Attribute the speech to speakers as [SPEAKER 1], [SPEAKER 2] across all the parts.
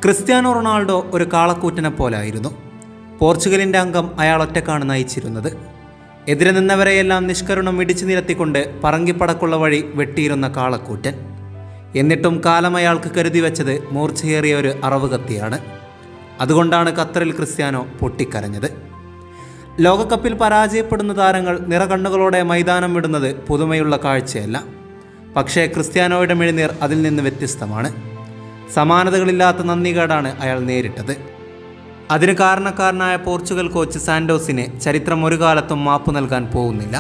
[SPEAKER 1] Cristiano Ronaldo ഒരു കാളക്കൂറ്റനെ പോലായിരുന്നു പോർച്ചുഗലിൻ്റെ അംഗം അയാൾ ഒറ്റക്കാണ് നയിച്ചിരുന്നത് എതിരെ നിന്നവരെയെല്ലാം നിഷ്കരുണം ഇടിച്ചു നിരത്തിക്കൊണ്ട് പറങ്കിപ്പടക്കുള്ള വഴി വെട്ടിയിരുന്ന കാളക്കൂറ്റൻ എന്നിട്ടും കാലം അയാൾക്ക് കരുതി വെച്ചത് മൂർച്ചയേറിയ ഒരു അറവ് കത്തിയാണ് അതുകൊണ്ടാണ് ഖത്തറിൽ ക്രിസ്ത്യാനോ പൊട്ടിക്കരഞ്ഞത് ലോകകപ്പിൽ പരാജയപ്പെടുന്ന താരങ്ങൾ നിറകണ്ണുകളോടെ മൈതാനം വിടുന്നത് പുതുമയുള്ള കാഴ്ചയല്ല പക്ഷേ ക്രിസ്ത്യാനോയുടെ മെഴുനീർ അതിൽ നിന്ന് വ്യത്യസ്തമാണ് സമാനതകളില്ലാത്ത നന്ദികേടാണ് അയാൾ നേരിട്ടത് അതിന് കാരണക്കാരനായ പോർച്ചുഗൽ കോച്ച് സാൻഡോസിന് ചരിത്രം ഒരു കാലത്തും മാപ്പ് നൽകാൻ പോകുന്നില്ല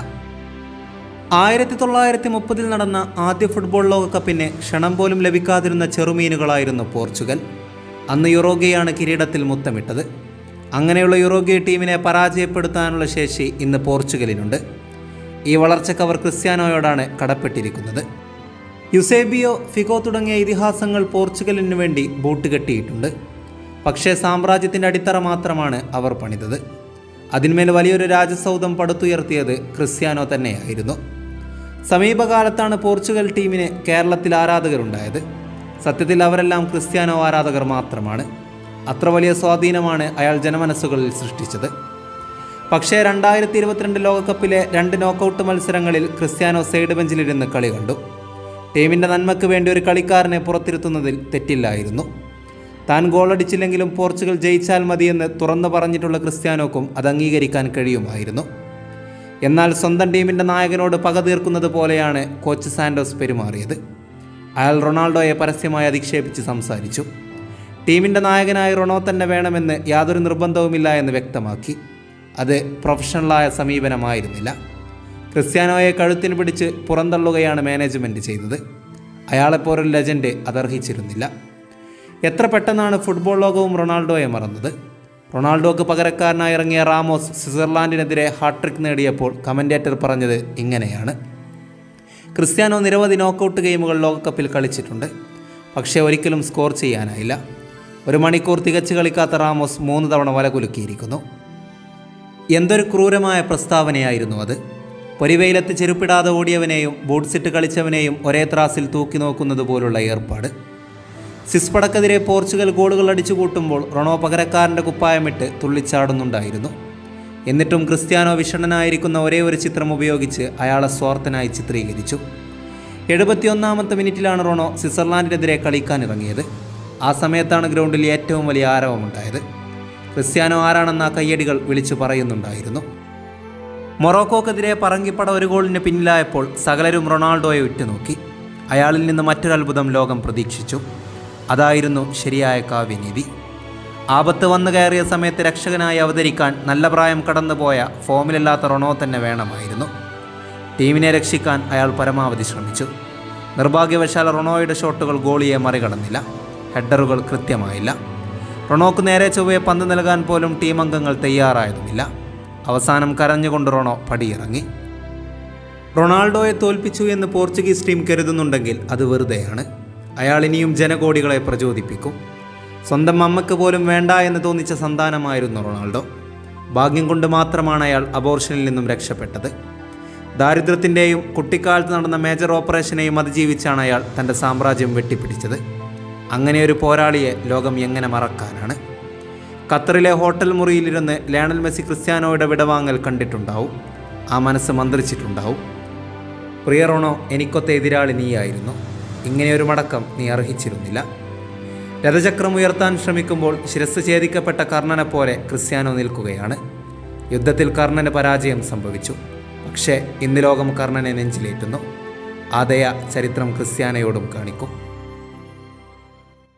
[SPEAKER 1] ആയിരത്തി തൊള്ളായിരത്തി മുപ്പതിൽ നടന്ന ആദ്യ ഫുട്ബോൾ ലോകകപ്പിന് ക്ഷണം പോലും ലഭിക്കാതിരുന്ന ചെറുമീനുകളായിരുന്നു പോർച്ചുഗൽ അന്ന് യുറോഗയാണ് കിരീടത്തിൽ മുത്തമിട്ടത് അങ്ങനെയുള്ള യുറോഗെ ടീമിനെ പരാജയപ്പെടുത്താനുള്ള ശേഷി ഇന്ന് പോർച്ചുഗലിനുണ്ട് ഈ വളർച്ചയ്ക്ക് അവർ ക്രിസ്ത്യാനോയോടാണ് കടപ്പെട്ടിരിക്കുന്നത് യുസേബിയോ ഫിഗോ തുടങ്ങിയ ഇതിഹാസങ്ങൾ പോർച്ചുഗലിനു വേണ്ടി ബൂട്ട് കെട്ടിയിട്ടുണ്ട് പക്ഷേ സാമ്രാജ്യത്തിൻ്റെ അടിത്തറ മാത്രമാണ് അവർ പണിതത് അതിന്മേൽ വലിയൊരു രാജസൗധം പടുത്തുയർത്തിയത് ക്രിസ്ത്യാനോ തന്നെയായിരുന്നു സമീപകാലത്താണ് പോർച്ചുഗൽ ടീമിന് കേരളത്തിൽ ആരാധകരുണ്ടായത് സത്യത്തിൽ അവരെല്ലാം ക്രിസ്ത്യാനോ ആരാധകർ മാത്രമാണ് അത്ര വലിയ സ്വാധീനമാണ് അയാൾ ജനമനസ്സുകളിൽ സൃഷ്ടിച്ചത് പക്ഷേ രണ്ടായിരത്തി ഇരുപത്തിരണ്ട് ലോകകപ്പിലെ രണ്ട് നോക്കൗട്ട് മത്സരങ്ങളിൽ ക്രിസ്ത്യാനോ സൈഡ് ബെഞ്ചിലിരുന്ന് കളി കണ്ടു ടീമിൻ്റെ നന്മയ്ക്ക് വേണ്ടി ഒരു കളിക്കാരനെ പുറത്തിരുത്തുന്നതിൽ തെറ്റില്ലായിരുന്നു താൻ ഗോളടിച്ചില്ലെങ്കിലും പോർച്ചുഗൽ ജയിച്ചാൽ മതിയെന്ന് തുറന്നു പറഞ്ഞിട്ടുള്ള ക്രിസ്ത്യാനോക്കും അത് അംഗീകരിക്കാൻ കഴിയുമായിരുന്നു എന്നാൽ സ്വന്തം ടീമിൻ്റെ നായകനോട് പക തീർക്കുന്നത് പോലെയാണ് കോച്ച് സാൻഡോസ് പെരുമാറിയത് അയാൾ റൊണാൾഡോയെ പരസ്യമായി അധിക്ഷേപിച്ച് സംസാരിച്ചു ടീമിൻ്റെ നായകനായി റൊണോ തന്നെ വേണമെന്ന് യാതൊരു നിർബന്ധവുമില്ല എന്ന് വ്യക്തമാക്കി അത് പ്രൊഫഷണലായ സമീപനമായിരുന്നില്ല ക്രിസ്ത്യാനോയെ കഴുത്തിന് പിടിച്ച് പുറന്തള്ളുകയാണ് മാനേജ്മെൻറ്റ് ചെയ്തത് അയാളെപ്പോലൊരു ലെജൻഡ് അതർഹിച്ചിരുന്നില്ല എത്ര പെട്ടെന്നാണ് ഫുട്ബോൾ ലോകവും റൊണാൾഡോയെ മറന്നത് റൊണാൾഡോക്ക് പകരക്കാരനായി ഇറങ്ങിയ റാമോസ് സ്വിറ്റ്സർലാൻഡിനെതിരെ ഹാട്രിക് നേടിയപ്പോൾ കമൻറ്റേറ്റർ പറഞ്ഞത് ഇങ്ങനെയാണ് ക്രിസ്ത്യാനോ നിരവധി നോക്കൗട്ട് ഗെയിമുകൾ ലോകകപ്പിൽ കളിച്ചിട്ടുണ്ട് പക്ഷേ ഒരിക്കലും സ്കോർ ചെയ്യാനായില്ല ഒരു മണിക്കൂർ തികച്ചു കളിക്കാത്ത റാമോസ് മൂന്ന് തവണ വല കുലുക്കിയിരിക്കുന്നു എന്തൊരു ക്രൂരമായ പ്രസ്താവനയായിരുന്നു അത് പൊരിവെയിലത്ത് ചെരുപ്പിടാതെ ഓടിയവനെയും ബൂട്ട്സിട്ട് കളിച്ചവനെയും ഒരേ ത്രാസിൽ തൂക്കി നോക്കുന്നത് പോലുള്ള ഏർപ്പാട് സിസ്പടക്കെതിരെ പോർച്ചുഗൽ ഗോളുകൾ അടിച്ചു കൂട്ടുമ്പോൾ റൊണോ പകരക്കാരൻ്റെ കുപ്പായമിട്ട് തുള്ളിച്ചാടുന്നുണ്ടായിരുന്നു എന്നിട്ടും ക്രിസ്ത്യാനോ വിഷണ്ണനായിരിക്കുന്ന ഒരേ ഒരു ചിത്രം ഉപയോഗിച്ച് അയാളെ സ്വാർത്ഥനായി ചിത്രീകരിച്ചു എഴുപത്തിയൊന്നാമത്തെ മിനിറ്റിലാണ് റൊണോ സ്വിറ്റ്സർലാൻഡിനെതിരെ കളിക്കാനിറങ്ങിയത് ആ സമയത്താണ് ഗ്രൗണ്ടിൽ ഏറ്റവും വലിയ ആരവമുണ്ടായത് ക്രിസ്ത്യാനോ ആരാണെന്ന ആ കയ്യടികൾ വിളിച്ചു പറയുന്നുണ്ടായിരുന്നു മൊറോക്കോക്കെതിരെ പറങ്കിപ്പട ഒരു ഗോളിന് പിന്നിലായപ്പോൾ സകലരും റൊണാൾഡോയെ ഉറ്റുനോക്കി അയാളിൽ നിന്ന് മറ്റൊരു അത്ഭുതം ലോകം പ്രതീക്ഷിച്ചു അതായിരുന്നു ശരിയായ കാവ്യനീതി ആപത്ത് വന്നു കയറിയ സമയത്ത് രക്ഷകനായി അവതരിക്കാൻ നല്ല പ്രായം കടന്നുപോയ ഫോമിലല്ലാത്ത റൊണോ തന്നെ വേണമായിരുന്നു ടീമിനെ രക്ഷിക്കാൻ അയാൾ പരമാവധി ശ്രമിച്ചു നിർഭാഗ്യവശാൽ റൊണോയുടെ ഷോട്ടുകൾ ഗോളിയെ മറികടന്നില്ല ഹെഡറുകൾ കൃത്യമായില്ല റൊണോക്ക് നേരെ ചൊവ്വയെ പന്ത് നൽകാൻ പോലും ടീം അംഗങ്ങൾ തയ്യാറായതുമില്ല അവസാനം കരഞ്ഞുകൊണ്ട് റൊണോ പടിയിറങ്ങി റൊണാൾഡോയെ തോൽപ്പിച്ചു എന്ന് പോർച്ചുഗീസ് ടീം കരുതുന്നുണ്ടെങ്കിൽ അത് വെറുതെയാണ് അയാൾ ഇനിയും ജനകോടികളെ പ്രചോദിപ്പിക്കും സ്വന്തം അമ്മയ്ക്ക് പോലും വേണ്ട എന്ന് തോന്നിച്ച സന്താനമായിരുന്നു റൊണാൾഡോ ഭാഗ്യം കൊണ്ട് മാത്രമാണ് അയാൾ അബോർഷനിൽ നിന്നും രക്ഷപ്പെട്ടത് ദാരിദ്ര്യത്തിൻ്റെയും കുട്ടിക്കാലത്ത് നടന്ന മേജർ ഓപ്പറേഷനെയും അതിജീവിച്ചാണ് അയാൾ തൻ്റെ സാമ്രാജ്യം വെട്ടിപ്പിടിച്ചത് അങ്ങനെ ഒരു പോരാളിയെ ലോകം എങ്ങനെ മറക്കാനാണ് ഖത്തറിലെ ഹോട്ടൽ മുറിയിലിരുന്ന് ലയണൽ മെസ്സി ക്രിസ്ത്യാനോയുടെ വിടവാങ്ങൽ കണ്ടിട്ടുണ്ടാവും ആ മനസ്സ് മന്ത്രിച്ചിട്ടുണ്ടാവും പ്രിയ റോണോ എനിക്കൊത്ത എതിരാളി നീയായിരുന്നു ഇങ്ങനെയൊരു മടക്കം നീ അർഹിച്ചിരുന്നില്ല രഥചക്രം ഉയർത്താൻ ശ്രമിക്കുമ്പോൾ ശിരസ് ഛേദിക്കപ്പെട്ട കർണനെ പോലെ ക്രിസ്ത്യാനോ നിൽക്കുകയാണ് യുദ്ധത്തിൽ കർണന് പരാജയം സംഭവിച്ചു പക്ഷേ ഇന്ന് ലോകം കർണനെ നെഞ്ചിലേറ്റുന്നു ആ ദയ ചരിത്രം ക്രിസ്ത്യാനയോടും കാണിക്കും